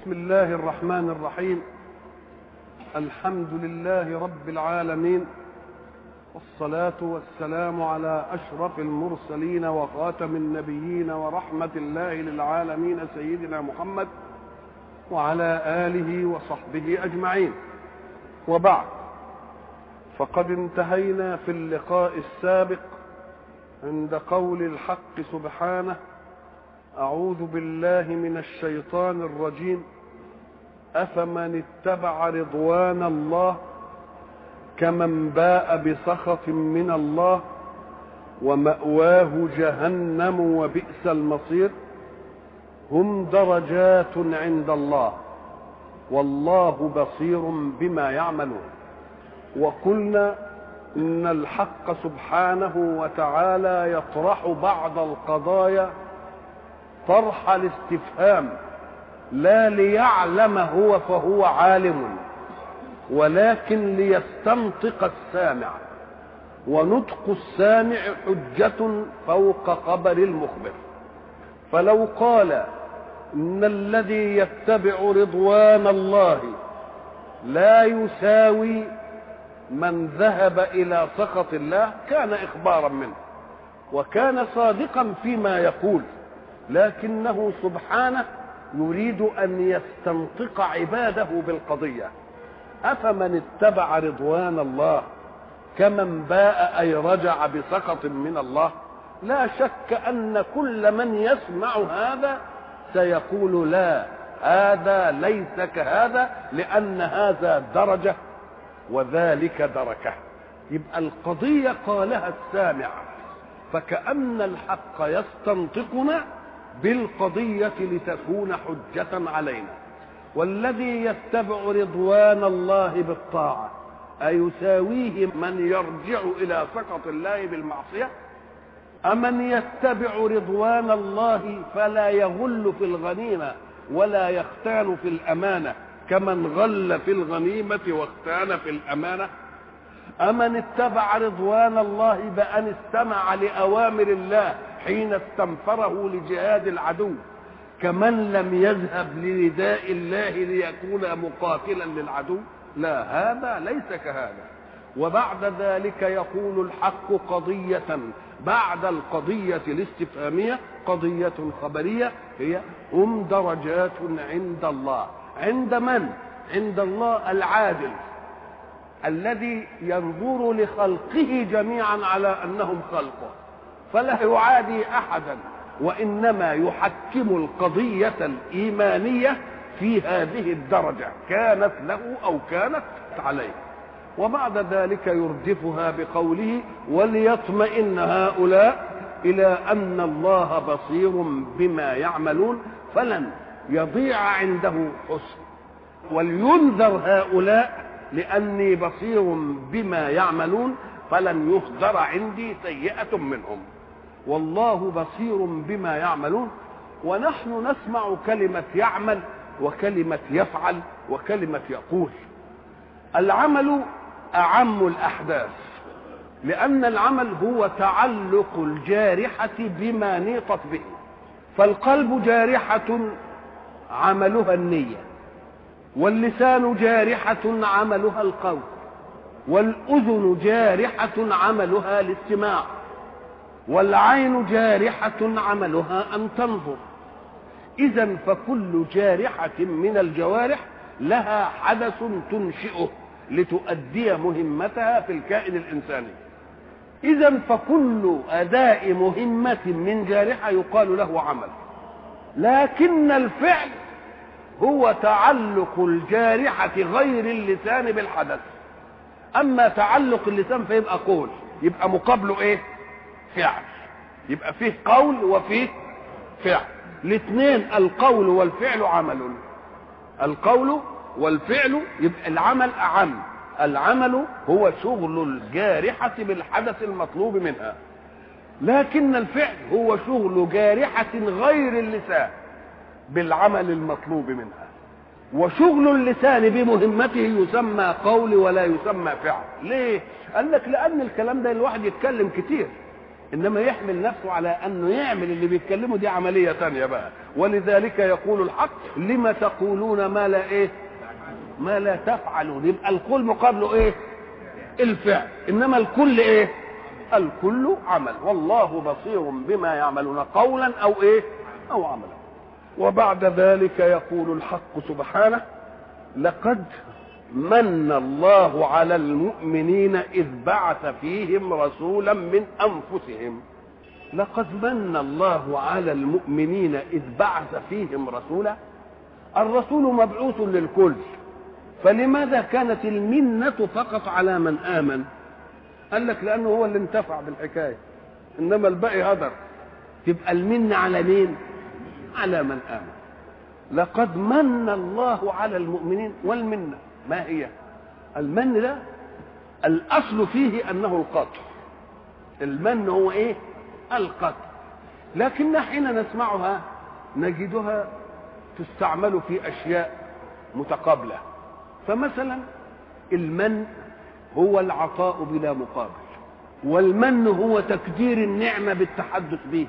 بسم الله الرحمن الرحيم الحمد لله رب العالمين والصلاة والسلام على أشرف المرسلين وخاتم النبيين ورحمة الله للعالمين سيدنا محمد وعلى آله وصحبه أجمعين وبعد فقد انتهينا في اللقاء السابق عند قول الحق سبحانه أعوذ بالله من الشيطان الرجيم أفمن اتبع رضوان الله كمن باء بسخط من الله ومأواه جهنم وبئس المصير هم درجات عند الله والله بصير بما يعملون وقلنا ان الحق سبحانه وتعالى يطرح بعض القضايا طرح الاستفهام لا ليعلم هو فهو عالم ولكن ليستنطق السامع ونطق السامع حجة فوق خبر المخبر فلو قال إن الذي يتبع رضوان الله لا يساوي من ذهب إلى سخط الله كان إخبارا منه وكان صادقا فيما يقول لكنه سبحانه يريد ان يستنطق عباده بالقضيه افمن اتبع رضوان الله كمن باء اي رجع بسخط من الله لا شك ان كل من يسمع هذا سيقول لا هذا ليس كهذا لان هذا درجه وذلك دركه يبقى القضيه قالها السامع فكأن الحق يستنطقنا بالقضية لتكون حجة علينا والذي يتبع رضوان الله بالطاعة أيساويه من يرجع إلى سخط الله بالمعصية أمن يتبع رضوان الله فلا يغل في الغنيمة ولا يختان في الأمانة كمن غل في الغنيمة واختان في الأمانة أمن اتبع رضوان الله بأن استمع لأوامر الله حين استنفره لجهاد العدو كمن لم يذهب لنداء الله ليكون مقاتلا للعدو لا هذا ليس كهذا وبعد ذلك يقول الحق قضية بعد القضية الاستفهامية قضية خبرية هي هم درجات عند الله عند من؟ عند الله العادل الذي ينظر لخلقه جميعا على انهم خلقه فلا يعادي احدا وانما يحكم القضيه الايمانيه في هذه الدرجه كانت له او كانت عليه وبعد ذلك يردفها بقوله وليطمئن هؤلاء الى ان الله بصير بما يعملون فلن يضيع عنده حسن ولينذر هؤلاء لاني بصير بما يعملون فلن يهدر عندي سيئه منهم والله بصير بما يعملون ونحن نسمع كلمه يعمل وكلمه يفعل وكلمه يقول العمل اعم الاحداث لان العمل هو تعلق الجارحه بما نيطت به فالقلب جارحه عملها النيه واللسان جارحة عملها القول والأذن جارحة عملها الاستماع والعين جارحة عملها أن تنظر إذا فكل جارحة من الجوارح لها حدث تنشئه لتؤدي مهمتها في الكائن الإنساني إذا فكل أداء مهمة من جارحة يقال له عمل لكن الفعل هو تعلق الجارحة غير اللسان بالحدث أما تعلق اللسان فيبقى قول يبقى مقابله إيه فعل يبقى فيه قول وفيه فعل الاثنين القول والفعل عمل القول والفعل يبقى العمل أعم العمل هو شغل الجارحة بالحدث المطلوب منها لكن الفعل هو شغل جارحة غير اللسان بالعمل المطلوب منها وشغل اللسان بمهمته يسمى قول ولا يسمى فعل ليه قال لك لان الكلام ده الواحد يتكلم كتير انما يحمل نفسه على انه يعمل اللي بيتكلمه دي عمليه ثانيه بقى ولذلك يقول الحق لما تقولون ما لا ايه ما لا تفعلون يبقى القول مقابله ايه الفعل انما الكل ايه الكل عمل والله بصير بما يعملون قولا او ايه او عملا وبعد ذلك يقول الحق سبحانه لقد من الله على المؤمنين اذ بعث فيهم رسولا من انفسهم لقد من الله على المؤمنين اذ بعث فيهم رسولا الرسول مبعوث للكل فلماذا كانت المنة فقط على من آمن قال لك لأنه هو اللي انتفع بالحكاية إنما الباقي هدر تبقى المنة على مين على من آمن لقد من الله على المؤمنين والمنة ما هي المن ده الأصل فيه أنه القطع المن هو إيه القطع لكن حين نسمعها نجدها تستعمل في أشياء متقابلة فمثلا المن هو العطاء بلا مقابل والمن هو تكدير النعمة بالتحدث به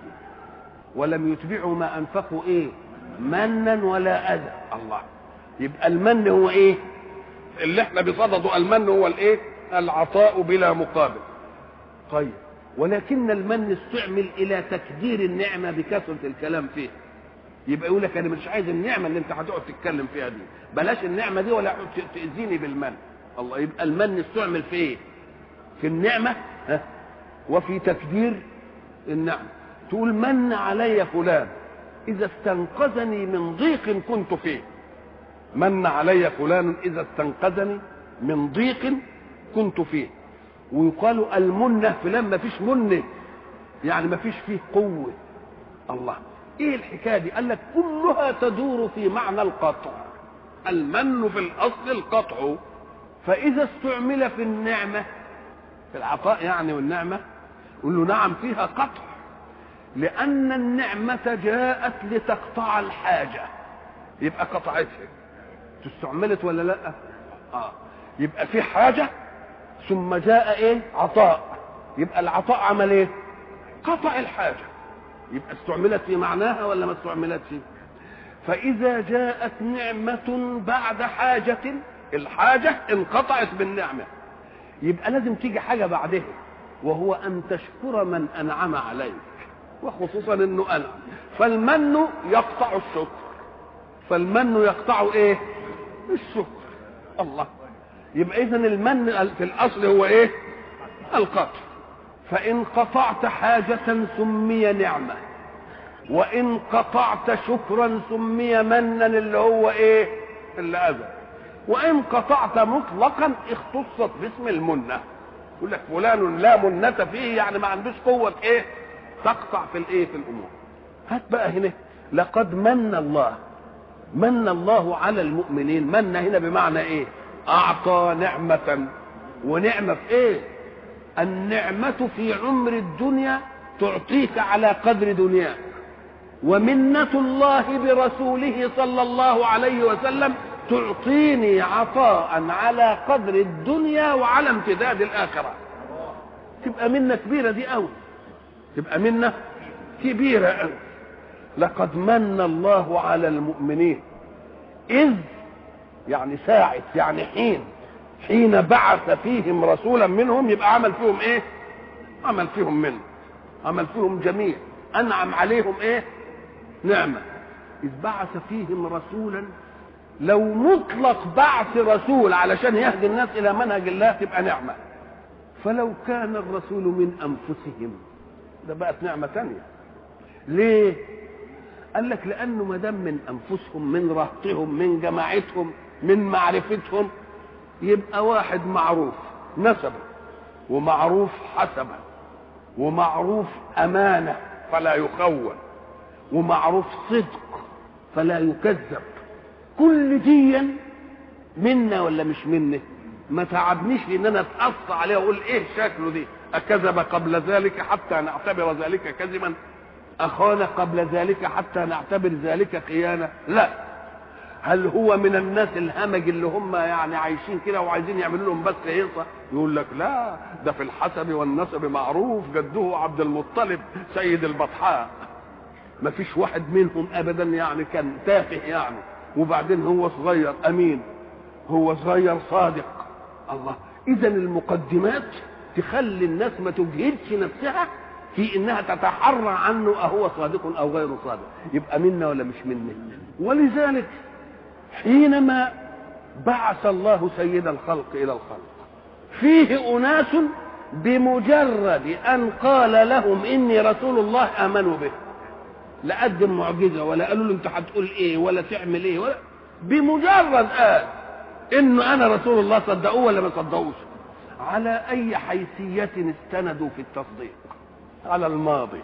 ولم يتبعوا ما أنفقوا إيه منا ولا أذى الله يبقى المن هو إيه اللي احنا بصدده المن هو الإيه العطاء بلا مقابل طيب ولكن المن استعمل إلى تكدير النعمة بكثرة الكلام فيه يبقى يقول لك انا مش عايز النعمه اللي انت هتقعد تتكلم فيها دي بلاش النعمه دي ولا تاذيني بالمن الله يبقى المن استعمل في ايه في النعمه ها وفي تكدير النعمه تقول من علي فلان اذا استنقذني من ضيق كنت فيه من علي فلان اذا استنقذني من ضيق كنت فيه ويقال المنه فلان ما فيش منه يعني ما فيش فيه قوه الله ايه الحكايه دي قال لك كلها تدور في معنى القطع المن في الاصل القطع فاذا استعمل في النعمه في العطاء يعني والنعمه يقول له نعم فيها قطع لان النعمه جاءت لتقطع الحاجه يبقى قطعتها استعملت ولا لا اه يبقى في حاجه ثم جاء ايه عطاء يبقى العطاء عمل ايه قطع الحاجه يبقى استعملت في معناها ولا ما استعملتش فإذا جاءت نعمة بعد حاجة الحاجة انقطعت بالنعمة يبقى لازم تيجي حاجة بعدها وهو أن تشكر من أنعم عليك وخصوصا أنه أنعم فالمن يقطع الشكر فالمن يقطع إيه الشكر الله يبقى إذا المن في الأصل هو إيه القطع فإن قطعت حاجة سمي نعمة وإن قطعت شكرا سمي منا اللي هو إيه اللي أذى وإن قطعت مطلقا اختصت باسم المنة يقول لك فلان لا منة فيه يعني ما عندوش قوة إيه تقطع في الإيه في الأمور هات بقى هنا لقد من الله من الله على المؤمنين من هنا بمعنى إيه أعطى نعمة ونعمة في إيه النعمة في عمر الدنيا تعطيك على قدر دنياك ومنة الله برسوله صلى الله عليه وسلم تعطيني عطاء على قدر الدنيا وعلى امتداد الآخرة تبقى منة كبيرة دي أوي تبقى منة كبيرة أوي لقد من الله على المؤمنين إذ يعني ساعة يعني حين حين بعث فيهم رسولا منهم يبقى عمل فيهم ايه عمل فيهم منه عمل فيهم جميع انعم عليهم ايه نعمه اذ بعث فيهم رسولا لو مطلق بعث رسول علشان يهدي الناس الى منهج الله تبقى نعمه فلو كان الرسول من انفسهم ده بقت نعمه ثانيه ليه قال لك لانه ما دام من انفسهم من رهطهم من جماعتهم من معرفتهم يبقى واحد معروف نسبا ومعروف حسبا ومعروف امانه فلا يخون ومعروف صدق فلا يكذب كل ديا منا ولا مش منا ما تعبنيش ان انا اتقص عليه واقول ايه شكله دي اكذب قبل ذلك حتى نعتبر ذلك كذبا اخان قبل ذلك حتى نعتبر ذلك خيانه لا هل هو من الناس الهمج اللي هم يعني عايشين كده وعايزين يعملوا لهم بس هيصه يقول لك لا ده في الحسب والنسب معروف جده عبد المطلب سيد البطحاء ما فيش واحد منهم ابدا يعني كان تافه يعني وبعدين هو صغير امين هو صغير صادق الله اذا المقدمات تخلي الناس ما تجهدش نفسها في انها تتحرى عنه اهو صادق او غير صادق يبقى منا ولا مش منا ولذلك حينما بعث الله سيد الخلق الى الخلق فيه اناس بمجرد ان قال لهم اني رسول الله امنوا به لا قدم معجزه ولا قالوا له انت هتقول ايه ولا تعمل ايه ولا بمجرد قال انه انا رسول الله صدقوه ولا ما صدقوش على اي حيثيه استندوا في التصديق على الماضي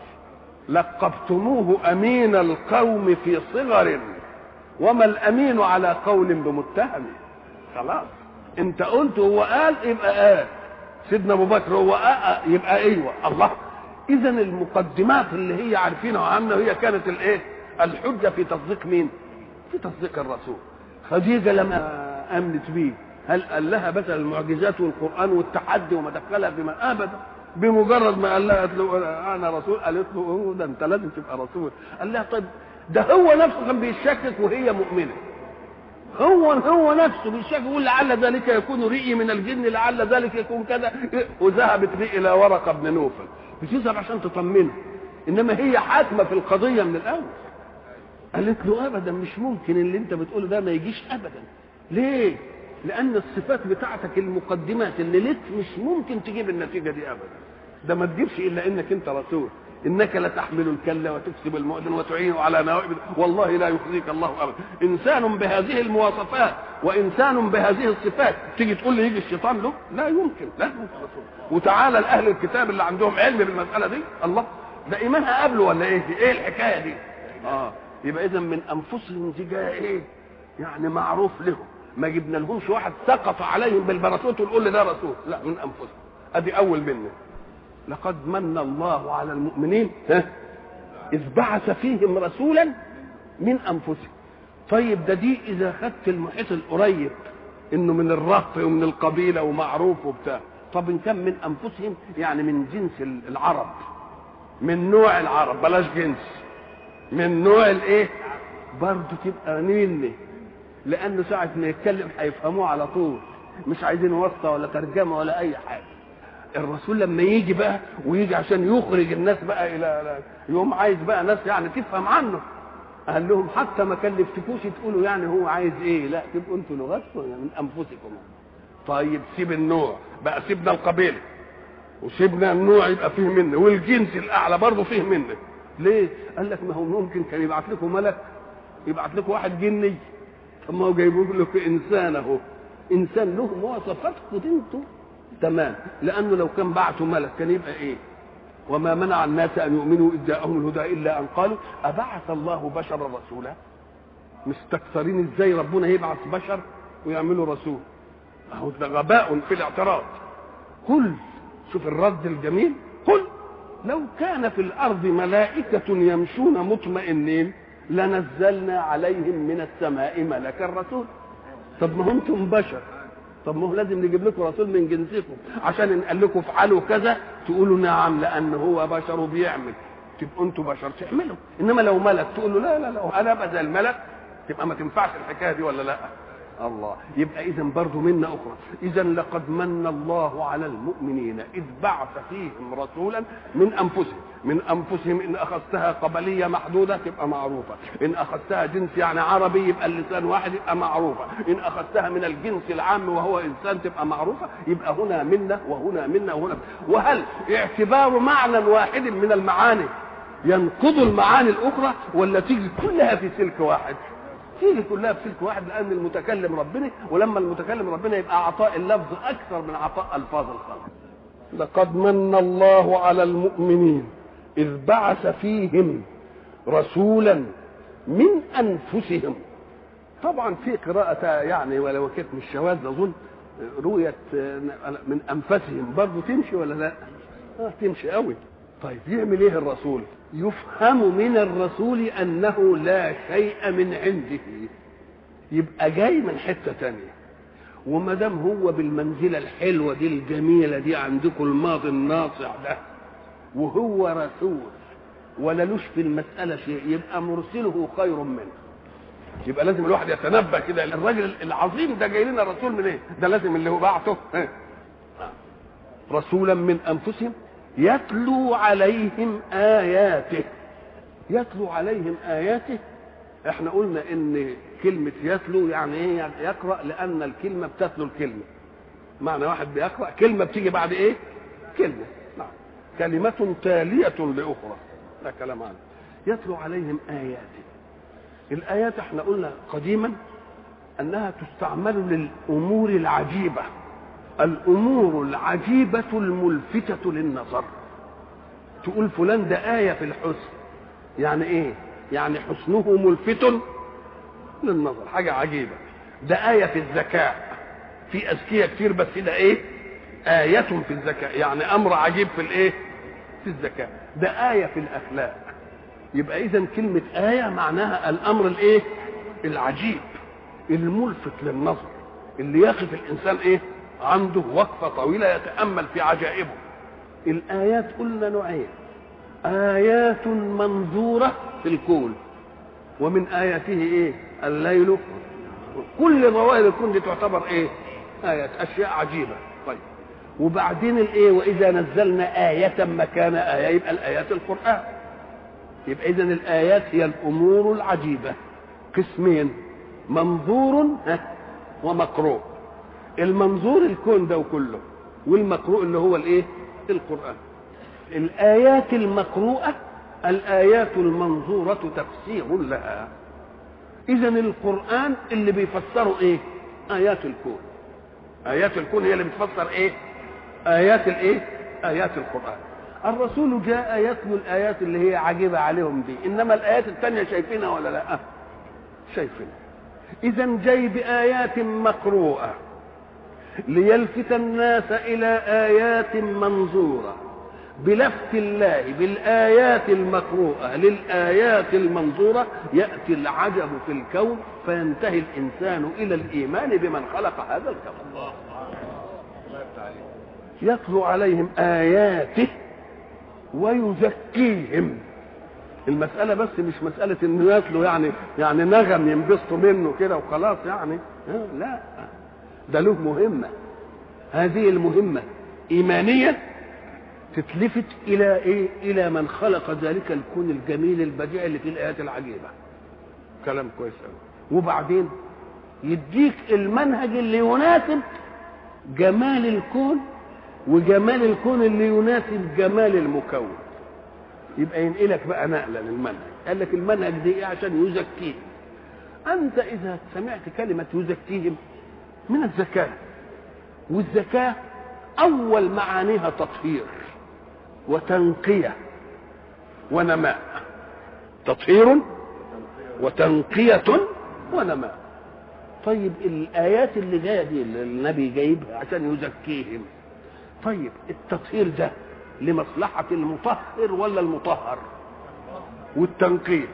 لقبتموه امين القوم في صغر وما الامين على قول بمتهم خلاص انت قلت هو قال يبقى قال سيدنا ابو بكر هو قال يبقى ايوه الله اذا المقدمات اللي هي عارفينها وعامله هي كانت الايه الحجه في تصديق مين في تصديق الرسول خديجه لما امنت بيه هل قال لها بس المعجزات والقران والتحدي وما دخلها بما ابدا بمجرد ما قال لها قالت له انا رسول قالت له أوه ده انت لازم تبقى رسول قال لها طيب ده هو نفسه كان بيشكك وهي مؤمنه هو هو نفسه بيشكك يقول لعل ذلك يكون رئي من الجن لعل ذلك يكون كذا وذهبت به الى ورقه بن نوفل بتذهب عشان تطمنه انما هي حاكمه في القضيه من الاول قالت له ابدا مش ممكن اللي انت بتقوله ده ما يجيش ابدا ليه لان الصفات بتاعتك المقدمات اللي لك مش ممكن تجيب النتيجه دي ابدا ده ما تجيبش الا انك انت رسول انك لتحمل الكل وتكسب المؤذن وتعين على نوائب والله لا يخزيك الله ابدا انسان بهذه المواصفات وانسان بهذه الصفات تيجي تقول لي يجي الشيطان له لا يمكن لا يمكن رسول وتعالى لاهل الكتاب اللي عندهم علم بالمساله دي الله ده ايمانها قبله ولا ايه دي ايه الحكايه دي اه يبقى اذا من انفسهم دي جايه ايه يعني معروف لهم ما جبنا لهمش واحد سقط عليهم بالبراسوت ونقول لي ده رسول لا من انفسهم ادي اول منه لقد من الله على المؤمنين ها اذ بعث فيهم رسولا من انفسهم طيب ده دي اذا خدت المحيط القريب انه من الرهط ومن القبيله ومعروف وبتاع طب ان كان من انفسهم يعني من جنس العرب من نوع العرب بلاش جنس من نوع الايه برضه تبقى مني لانه ساعه ما يتكلم هيفهموه على طول مش عايزين واسطه ولا ترجمه ولا اي حاجه الرسول لما يجي بقى ويجي عشان يخرج الناس بقى الى يوم عايز بقى ناس يعني تفهم عنه قال لهم حتى ما كلفتكوش تقولوا يعني هو عايز ايه لا تبقوا انتوا لغتكم من انفسكم طيب سيب النوع بقى سيبنا القبيله وسيبنا النوع يبقى فيه منه والجنس الاعلى برضه فيه منه ليه؟ قال لك ما هو ممكن كان يبعت لكم ملك يبعت لكم واحد جني طب ما هو جايبوا لكم انسان اهو انسان له مواصفاتكم انتوا تمام لانه لو كان بعته ملك كان يبقى ايه؟ وما منع الناس ان يؤمنوا اذ جاءهم الهدى الا ان قالوا ابعث الله بشرا رسولا مستكثرين ازاي ربنا يبعث بشر ويعملوا رسول اهو ده غباء في الاعتراض قل شوف الرد الجميل قل لو كان في الارض ملائكه يمشون مطمئنين لنزلنا عليهم من السماء ملكا رسول طب ما انتم بشر طب ما هو لازم نجيب لكم رسول من جنسكم عشان نقول لكم افعلوا كذا تقولوا نعم لان هو بشر وبيعمل تبقوا انتم بشر تعملوا انما لو ملك تقول له لا لا لا انا ابقى زي الملك تبقى ما تنفعش الحكايه دي ولا لا الله يبقى اذا برضه منا اخرى اذا لقد من الله على المؤمنين اذ بعث فيهم رسولا من انفسهم من انفسهم ان اخذتها قبليه محدوده تبقى معروفه ان اخذتها جنس يعني عربي يبقى اللسان واحد يبقى معروفه ان اخذتها من الجنس العام وهو انسان تبقى معروفه يبقى هنا منا وهنا منا وهنا وهل اعتبار معنى واحد من المعاني ينقض المعاني الاخرى ولا تيجي كلها في سلك واحد تيجي كلها في سلك واحد لان المتكلم ربنا ولما المتكلم ربنا يبقى عطاء اللفظ اكثر من عطاء الفاظ الخلق لقد من الله على المؤمنين اذ بعث فيهم رسولا من انفسهم طبعا في قراءة يعني ولو كانت مش شواذ اظن رؤية من انفسهم برضه تمشي ولا لا؟ اه تمشي قوي طيب يعمل ايه الرسول؟ يفهم من الرسول انه لا شيء من عنده يبقى جاي من حته تانية وما دام هو بالمنزله الحلوه دي الجميله دي عندكم الماضي الناصع ده وهو رسول ولا لوش في المساله شيء يبقى مرسله خير منه يبقى لازم الواحد يتنبه كده الراجل العظيم ده جاي لنا رسول من ايه؟ ده لازم اللي هو بعته رسولا من انفسهم يتلو عليهم اياته يتلو عليهم اياته احنا قلنا ان كلمة يتلو يعني ايه يعني يقرأ لأن الكلمة بتتلو الكلمة معنى واحد بيقرأ كلمة بتيجي بعد ايه كلمة نعم كلمة تالية لأخرى ده كلام عنه يتلو عليهم آياته الآيات احنا قلنا قديما أنها تستعمل للأمور العجيبة الأمور العجيبة الملفتة للنظر تقول فلان ده آية في الحسن يعني ايه يعني حسنه ملفت للنظر حاجة عجيبة ده آية في الذكاء في أذكياء كتير بس ده إيه آية في الذكاء يعني أمر عجيب في الإيه في الذكاء ده آية في الأخلاق يبقى إذا كلمة آية معناها الأمر الإيه العجيب الملفت للنظر اللي يقف الإنسان إيه عنده وقفة طويلة يتأمل في عجائبه الآيات قلنا نوعين آيات منظورة في الكون ومن آياته إيه الليل كل ظواهر الكون دي تعتبر إيه آيات أشياء عجيبة طيب وبعدين الإيه وإذا نزلنا آية مكان آية يبقى الآيات القرآن يبقى إذا الآيات هي الأمور العجيبة قسمين منظور ومقروء المنظور الكون ده كله والمقروء اللي هو الايه القران الايات المقروءه الايات المنظوره تفسير لها اذا القران اللي بيفسره ايه ايات الكون ايات الكون هي اللي بتفسر ايه ايات الايه ايات القران الرسول جاء يتلو الايات اللي هي عجيبه عليهم دي انما الايات الثانيه شايفينها ولا لا شايفينها اذا جاي بايات مقروءه ليلفت الناس الى ايات منظوره بلفت الله بالايات المقروءه للايات المنظوره ياتي العجب في الكون فينتهي الانسان الى الايمان بمن خلق هذا الكون يتلو عليهم اياته ويزكيهم المسألة بس مش مسألة إنه يتلو يعني يعني نغم ينبسطوا منه كده وخلاص يعني لا ده له مهمة هذه المهمة إيمانية تتلفت إلى إيه؟ إلى من خلق ذلك الكون الجميل البديع اللي فيه الآيات العجيبة. كلام كويس أوي. وبعدين يديك المنهج اللي يناسب جمال الكون وجمال الكون اللي يناسب جمال المكون. يبقى ينقلك بقى نقلة للمنهج. قال لك المنهج دي إيه عشان يزكيهم. أنت إذا سمعت كلمة يزكيهم من الزكاة والزكاة أول معانيها تطهير وتنقية ونماء تطهير وتنقية ونماء طيب الآيات اللي جاية دي اللي النبي جايبها عشان يزكيهم طيب التطهير ده لمصلحة المطهر ولا المطهر والتنقية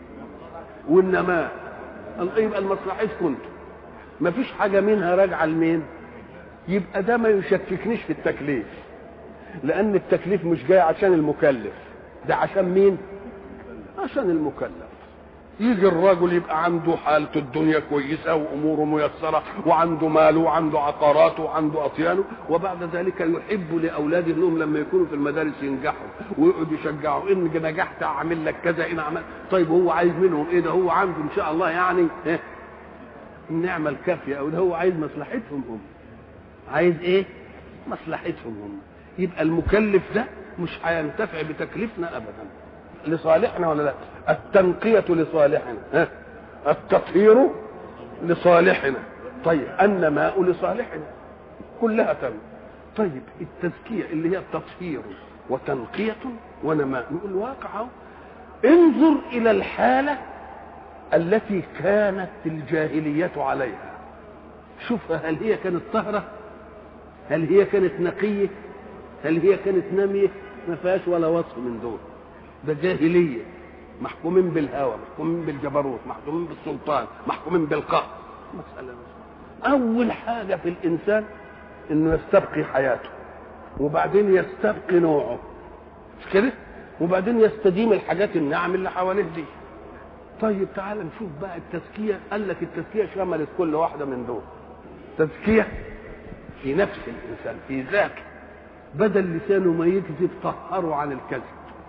والنماء يبقى المصلحة كنتم ما فيش حاجة منها راجعة لمين يبقى ده ما يشككنيش في التكليف لأن التكليف مش جاي عشان المكلف ده عشان مين عشان المكلف يجي الرجل يبقى عنده حالته الدنيا كويسة وأموره ميسرة وعنده ماله وعنده عقاراته وعنده أطيانه وبعد ذلك يحب لأولاده أنهم لما يكونوا في المدارس ينجحوا ويقعد يشجعوا إن نجحت أعمل لك كذا إن عمل طيب هو عايز منهم إيه ده هو عنده إن شاء الله يعني إيه النعمة الكافية أو ده هو عايز مصلحتهم هم عايز إيه مصلحتهم هم يبقى المكلف ده مش هينتفع بتكليفنا أبدا لصالحنا ولا لا التنقية لصالحنا ها؟ التطهير لصالحنا طيب النماء لصالحنا كلها تم طيب التزكية اللي هي التطهير وتنقية ونماء نقول واقع انظر إلى الحالة التي كانت الجاهلية عليها شوفها هل هي كانت طهرة هل هي كانت نقية هل هي كانت نامية ما فيهاش ولا وصف من دول ده جاهلية محكومين بالهوى محكومين بالجبروت محكومين بالسلطان محكومين بالقهر مسألة مسألة. أول حاجة في الإنسان إنه يستبقي حياته وبعدين يستبقي نوعه مش كده؟ وبعدين يستديم الحاجات النعم اللي حواليه دي طيب تعال نشوف بقى التزكية قال لك التزكية شملت كل واحدة من دول تزكية في نفس الإنسان في ذاته بدل لسانه ما يكذب طهره عن الكذب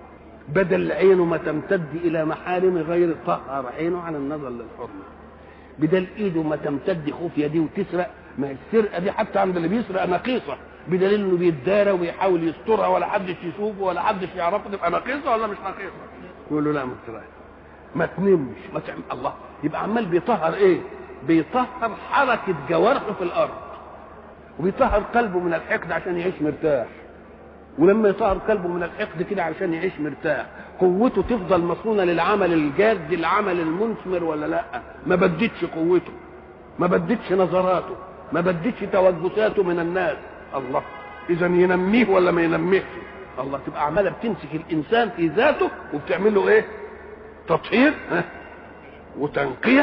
بدل عينه ما تمتد إلى محارم غير طهر عينه عن النظر للحرمة بدل ايده ما تمتد خوف يديه وتسرق ما السرقه دي حتى عند اللي بيسرق نقيصه بدليل انه بيتدارى ويحاول يسترها ولا حدش يشوفه ولا حدش يعرفه تبقى نقيصه ولا مش نقيصه يقول له لا ما تسرقش ما تنمش ما تعمل الله يبقى عمال بيطهر ايه بيطهر حركه جوارحه في الارض وبيطهر قلبه من الحقد عشان يعيش مرتاح ولما يطهر قلبه من الحقد كده عشان يعيش مرتاح قوته تفضل مصونة للعمل الجاد العمل المثمر ولا لا ما بدتش قوته ما بدتش نظراته ما بدتش توجساته من الناس الله اذا ينميه ولا ما ينميهش الله تبقى عماله بتمسك الانسان في ذاته وبتعمل له ايه تطهير ها؟ وتنقيه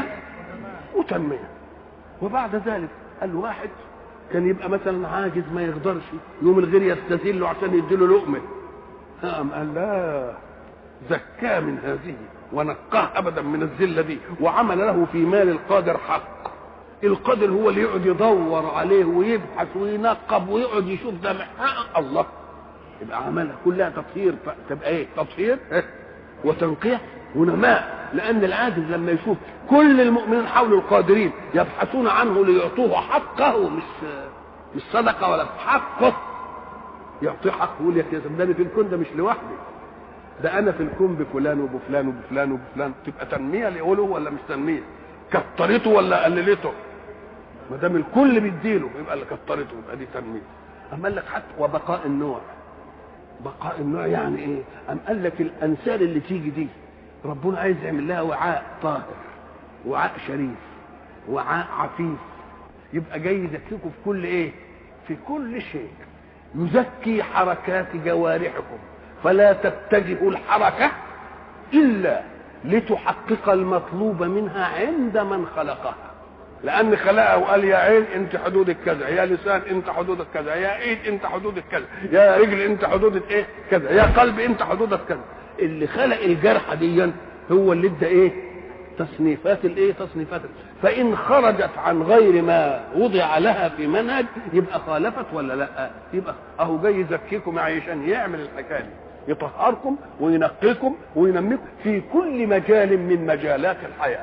وتنميه وبعد ذلك قال له واحد كان يبقى مثلا عاجز ما يقدرش يوم الغير يستذله عشان يديله لقمه قام قال لا زكاه من هذه ونقاه ابدا من الذله دي وعمل له في مال القادر حق القادر هو اللي يقعد يدور عليه ويبحث وينقب ويقعد يشوف ده محقق الله يبقى عملها كلها تطهير تبقى ايه تطهير وتنقيه ونماء لان العاجز لما يشوف كل المؤمنين حول القادرين يبحثون عنه ليعطوه حقه مش مش صدقه ولا حقه يعطيه حقه يقول يا ده انا في الكون ده مش لوحدي ده انا في الكون بفلان وبفلان وبفلان وبفلان تبقى تنميه ليقوله ولا مش تنميه كترته ولا قللته ما دام الكل بيديله يبقى اللي كترته يبقى دي تنميه اما قال لك حتى وبقاء النوع بقاء النوع يعني ايه ام قال لك الانسال اللي تيجي دي ربنا عايز يعمل لها وعاء طاهر وعاء شريف وعاء عفيف يبقى جاي يزكيكم في كل ايه في كل شيء يزكي حركات جوارحكم فلا تتجهوا الحركه الا لتحقق المطلوب منها عند من خلقها لان خلقها وقال يا عين انت حدودك كذا يا لسان انت حدودك كذا يا ايد انت حدودك كذا يا رجل انت حدودك ايه كذا يا قلب انت حدودك كذا اللي خلق الجرحه دي هو اللي ادى ايه تصنيفات الايه تصنيفات فان خرجت عن غير ما وضع لها في منهج يبقى خالفت ولا لا يبقى اهو جاي يزكيكم عشان يعمل الحكايه دي يطهركم وينقيكم وينميكم في كل مجال من مجالات الحياه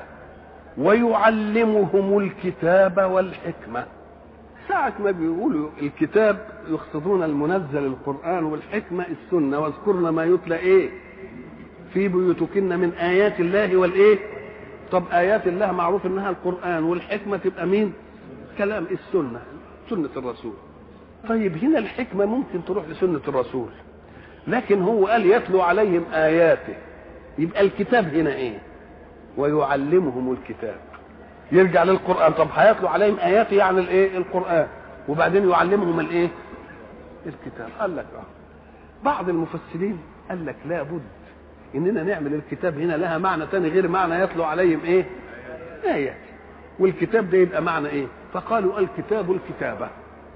ويعلمهم الكتاب والحكمه ساعة ما بيقولوا الكتاب يقصدون المنزل القرآن والحكمة السنة واذكرن ما يتلى إيه في بيوتكن من آيات الله والإيه طب آيات الله معروف إنها القرآن والحكمة تبقى مين كلام السنة سنة الرسول طيب هنا الحكمة ممكن تروح لسنة الرسول لكن هو قال يتلو عليهم آياته يبقى الكتاب هنا إيه ويعلمهم الكتاب يرجع للقرآن طب هيتلو عليهم آياته يعني الإيه القرآن وبعدين يعلمهم الإيه الكتاب قال لك آه بعض المفسرين قال لك لابد اننا نعمل الكتاب هنا لها معنى تاني غير معنى يتلو عليهم ايه ايات والكتاب ده يبقى معنى ايه فقالوا الكتاب الكتابه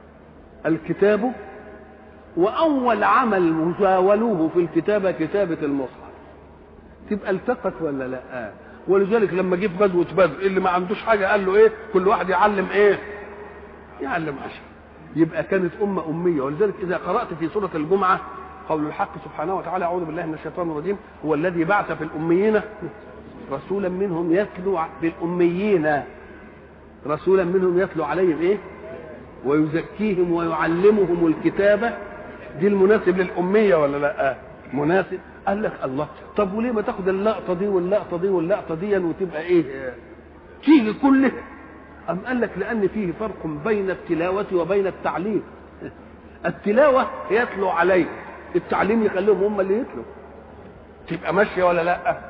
الكتاب واول عمل مزاولوه في الكتابه كتابه المصحف تبقى التقت ولا لا ولذلك لما جه في غزوه بدر اللي ما عندوش حاجه قال له ايه كل واحد يعلم ايه يعلم عشر يبقى كانت امه اميه ولذلك اذا قرات في سوره الجمعه قول الحق سبحانه وتعالى اعوذ بالله من الشيطان الرجيم هو الذي بعث في الاميين رسولا منهم يتلو بالاميين رسولا منهم يتلو عليهم ايه ويزكيهم ويعلمهم الكتابه دي المناسب للاميه ولا لا مناسب قال لك الله طب وليه ما تاخد اللقطه دي واللقطه دي واللقطه دي وتبقى ايه تيجي كلها أم قال لك لأن فيه فرق بين التلاوة وبين التعليم التلاوة يتلو عليه التعليم يخليهم هم اللي يتلوا تبقى ماشيه ولا لا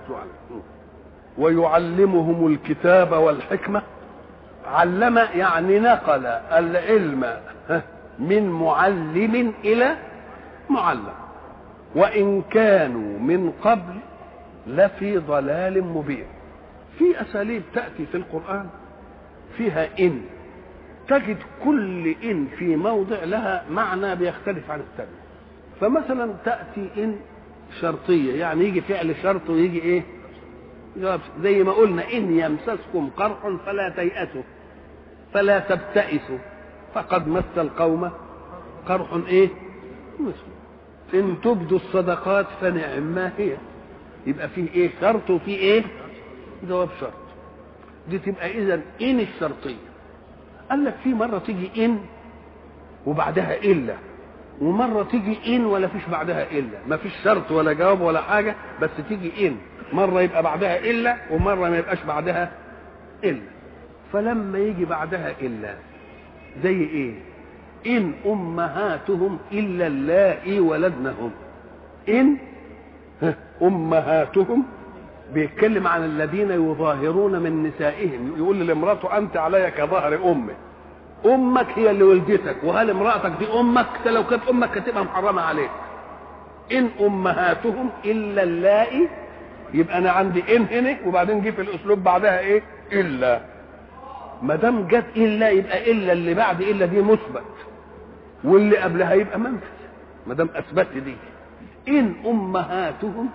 ويعلمهم الكتاب والحكمه علم يعني نقل العلم من معلم الى معلم وان كانوا من قبل لفي ضلال مبين في اساليب تاتي في القران فيها ان تجد كل ان في موضع لها معنى بيختلف عن الثاني فمثلا تاتي ان شرطيه يعني يجي فعل شرط ويجي ايه جواب زي ما قلنا ان يمسسكم قرح فلا تيأسوا فلا تبتئسوا فقد مس القوم قرح ايه مثله ان تبدوا الصدقات فنعم ما هي يبقى فيه ايه شرط وفيه ايه جواب شرط دي تبقى اذا ان الشرطيه قال لك في مره تيجي ان وبعدها الا ومره تيجي ان ولا فيش بعدها الا ما فيش شرط ولا جواب ولا حاجه بس تيجي ان مره يبقى بعدها الا ومره ما يبقاش بعدها الا فلما يجي بعدها الا زي ايه ان امهاتهم الا اللائي ولدنهم ان امهاتهم بيتكلم عن الذين يظاهرون من نسائهم يقول لامراته انت علي كظهر امك امك هي اللي ولدتك وهل امراتك دي امك ده لو كانت امك كانت تبقى محرمه عليك ان امهاتهم الا اللائي يبقى انا عندي ان هنا وبعدين جه في الاسلوب بعدها ايه الا ما دام جت الا يبقى الا اللي بعد الا دي مثبت واللي قبلها يبقى منفي ما دام اثبت دي ان امهاتهم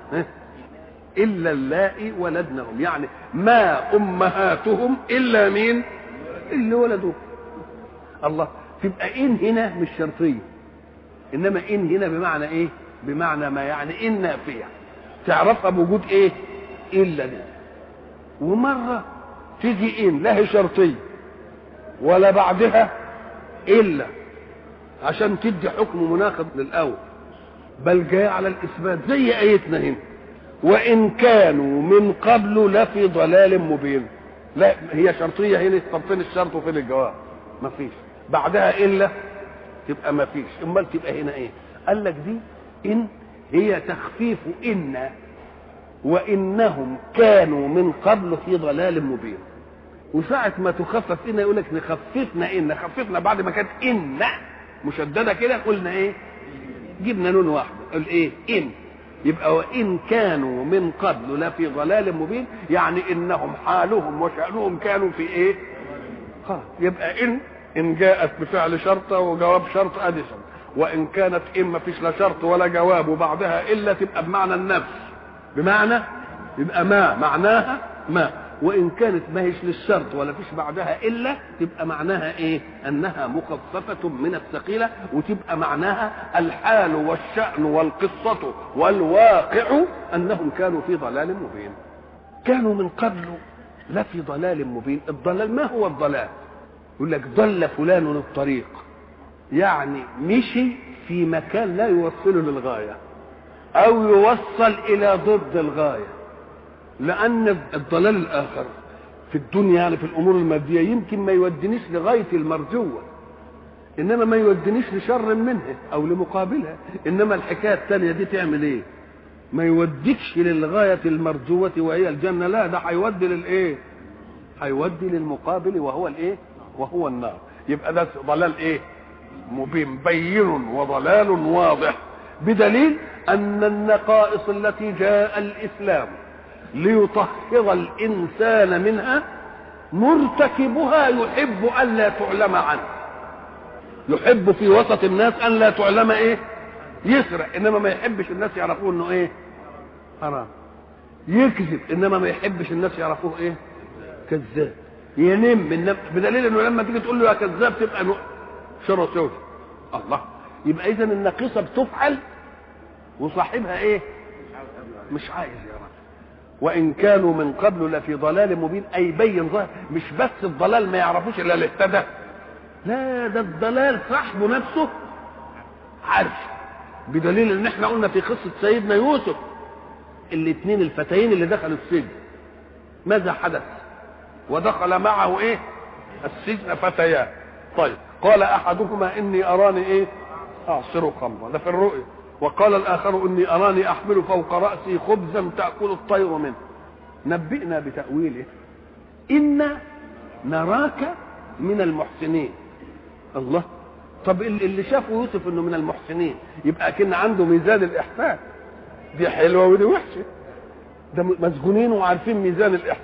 الا اللائي ولدنهم يعني ما امهاتهم الا مين اللي ولدوه الله تبقى ان هنا مش شرطيه انما ان هنا بمعنى ايه بمعنى ما يعني ان نافيه تعرفها بوجود ايه الا دي ومره تيجي ان لا هي شرطيه ولا بعدها الا عشان تدي حكم مناقض للاول بل جاء على الاثبات زي ايتنا هنا وان كانوا من قبل لفي ضلال مبين لا هي شرطيه هنا طب فين الشرط وفين الجواب ما فيش بعدها الا تبقى ما فيش امال تبقى هنا ايه قال لك دي ان هي تخفيف ان وانهم كانوا من قبل في ضلال مبين وساعة ما تخفف إن يقول لك نخففنا إن خففنا بعد ما كانت إن مشددة كده قلنا إيه؟ جبنا نون واحدة قل إيه؟ إن يبقى وإن كانوا من قبل لفي ضلال مبين يعني إنهم حالهم وشأنهم كانوا في إيه؟ خلاص يبقى إن إن جاءت بفعل شرط وجواب شرط أدي شرط وإن كانت إن ما فيش لا شرط ولا جواب وبعدها إلا تبقى بمعنى النفس بمعنى يبقى ما معناها ما وان كانت ما هيش للشرط ولا فيش بعدها الا تبقى معناها ايه انها مخففه من الثقيله وتبقى معناها الحال والشان والقصه والواقع انهم كانوا في ضلال مبين كانوا من قبل لا في ضلال مبين الضلال ما هو الضلال يقول لك ضل فلان الطريق يعني مشي في مكان لا يوصله للغايه او يوصل الى ضد الغايه لان الضلال الاخر في الدنيا يعني في الامور الماديه يمكن ما يودينيش لغايه المرجوه انما ما يودينيش لشر منها او لمقابلها انما الحكايه الثانيه دي تعمل ايه ما يوديكش للغايه المرجوه وهي الجنه لا ده هيودي للايه هيودي للمقابل وهو الايه وهو النار يبقى ده ضلال ايه مبين بين وضلال واضح بدليل ان النقائص التي جاء الاسلام ليطهر الانسان منها مرتكبها يحب الا تعلم عنه يحب في وسط الناس ان لا تعلم ايه يسرق انما ما يحبش الناس يعرفوه انه ايه حرام يكذب انما ما يحبش الناس يعرفوه ايه كذاب ينم إنما بدليل انه لما تيجي تقول له يا كذاب تبقى شر سوسه الله يبقى اذا الناقصه بتفعل وصاحبها ايه مش عايز يا رب وان كانوا من قبل لفي ضلال مبين اي بين ظاهر مش بس الضلال ما يعرفوش الا اللي اهتدى لا ده الضلال صاحبه نفسه عارف بدليل ان احنا قلنا في قصه سيدنا يوسف الاثنين الفتيين اللي دخلوا السجن ماذا حدث ودخل معه ايه السجن فتيان طيب قال احدهما اني اراني ايه اعصر خمرا ده في الرؤيا وقال الاخر اني اراني احمل فوق راسي خبزا تاكل الطير منه نبئنا بتاويله انا نراك من المحسنين الله طب اللي شافه يوسف انه من المحسنين يبقى كان عنده ميزان الاحسان دي حلوه ودي وحشه ده مسجونين وعارفين ميزان الاحسان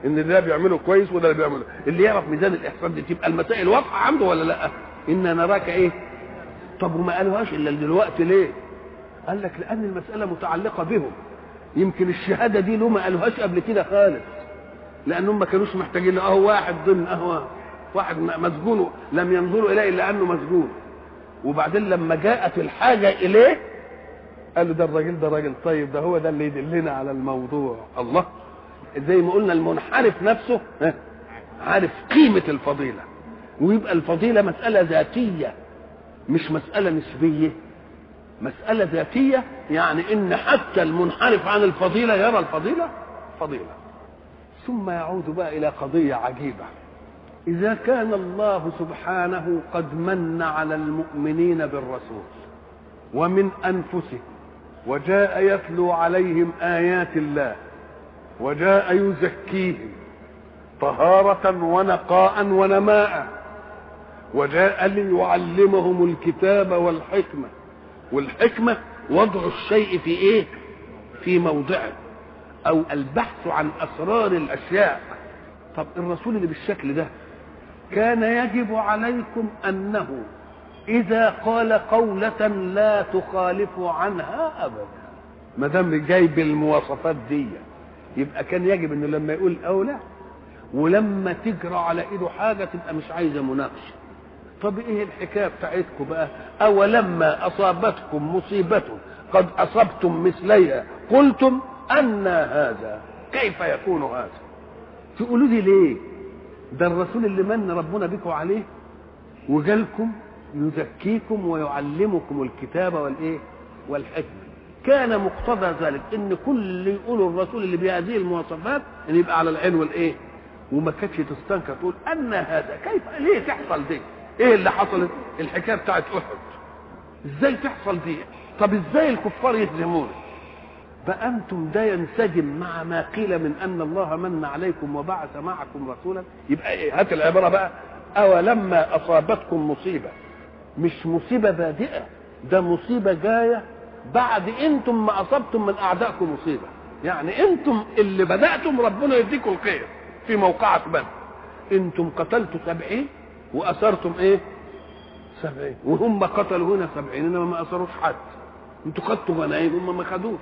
ان ده بيعمله كويس وده اللي بيعمله اللي يعرف ميزان الاحسان دي تبقى المسائل واضحه عنده ولا لا ان نراك ايه طب وما قالوهاش الا دلوقتي ليه قال لك لان المساله متعلقه بهم يمكن الشهاده دي له ما قالوهاش قبل كده خالص لانهم ما كانوش محتاجين اهو واحد ضمن اهو واحد مسجون لم ينظروا اليه الا انه مسجون وبعدين لما جاءت الحاجه اليه قالوا ده الراجل ده راجل طيب ده هو ده اللي يدلنا على الموضوع الله زي ما قلنا المنحرف نفسه عارف قيمة الفضيلة ويبقى الفضيلة مسألة ذاتية مش مسألة نسبية مسألة ذاتية يعني إن حتى المنحرف عن الفضيلة يرى الفضيلة فضيلة ثم يعود بقى إلى قضية عجيبة إذا كان الله سبحانه قد من على المؤمنين بالرسول ومن أنفسهم وجاء يتلو عليهم آيات الله وجاء يزكيهم طهارة ونقاء ونماء وجاء ليعلمهم الكتاب والحكمة والحكمة وضع الشيء في ايه في موضعه او البحث عن اسرار الاشياء طب الرسول اللي بالشكل ده كان يجب عليكم انه اذا قال قولة لا تخالف عنها ابدا ما دام جاي بالمواصفات دي يبقى كان يجب انه لما يقول اولى ولما تجرى على ايده حاجه تبقى مش عايزه مناقشه طب ايه الحكايه بتاعتكم بقى اولما اصابتكم مصيبه قد اصبتم مثليها قلتم ان هذا كيف يكون هذا تقولوا لي ليه ده الرسول اللي من ربنا بكم عليه وجالكم يزكيكم ويعلمكم الكتاب والايه والحكمه كان مقتضى ذلك ان كل اللي يقوله الرسول اللي بهذه المواصفات ان يبقى على العين والايه وما كانتش تستنكر تقول ان هذا كيف ليه تحصل دي ايه اللي حصلت الحكايه بتاعت احد ازاي تحصل دي طب ازاي الكفار يهزمون بقى انتم ده ينسجم مع ما قيل من ان الله من عليكم وبعث معكم رسولا يبقى ايه هات العباره بقى اولما اصابتكم مصيبه مش مصيبه بادئه ده مصيبه جايه بعد انتم ما اصبتم من اعدائكم مصيبه يعني انتم اللي بداتم ربنا يديكم الخير في موقعة بدر انتم قتلتوا سبعين واثرتم ايه سبعين وهم قتلوا هنا سبعين انما ما اثروش حد انتوا خدتوا غنايم هم ما خدوش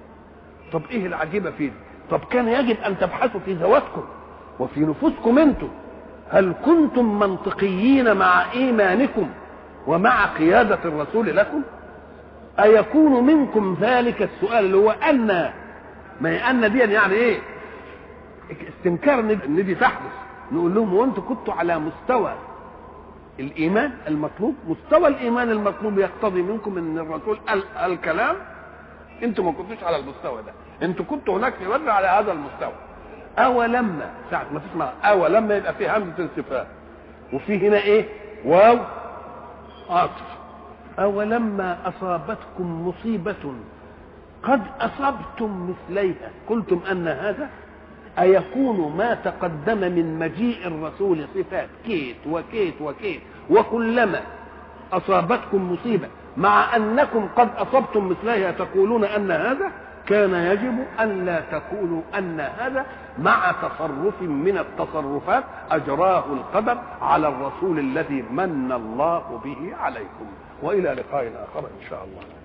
طب ايه العجيبه في دي طب كان يجب ان تبحثوا في ذواتكم وفي نفوسكم انتم هل كنتم منطقيين مع ايمانكم ومع قياده الرسول لكم أيكون منكم ذلك السؤال اللي هو أن ما هي أن دي يعني إيه؟ استنكار إن دي تحدث نقول لهم وأنتم كنتوا على مستوى الإيمان المطلوب مستوى الإيمان المطلوب يقتضي منكم أن الرسول الكلام أنتم ما كنتوش على المستوى ده أنتم كنتوا هناك في بدر على هذا المستوى أولما ساعة ما تسمع أولما يبقى في همزة استفهام وفي هنا إيه؟ واو عطف أولما أصابتكم مصيبة قد أصبتم مثليها قلتم أن هذا أيكون ما تقدم من مجيء الرسول صفات كيت وكيت وكيت وكلما أصابتكم مصيبة مع أنكم قد أصبتم مثليها تقولون أن هذا كان يجب أن لا تقولوا أن هذا مع تصرف من التصرفات أجراه القدر على الرسول الذي من الله به عليكم والى لقاء اخر ان شاء الله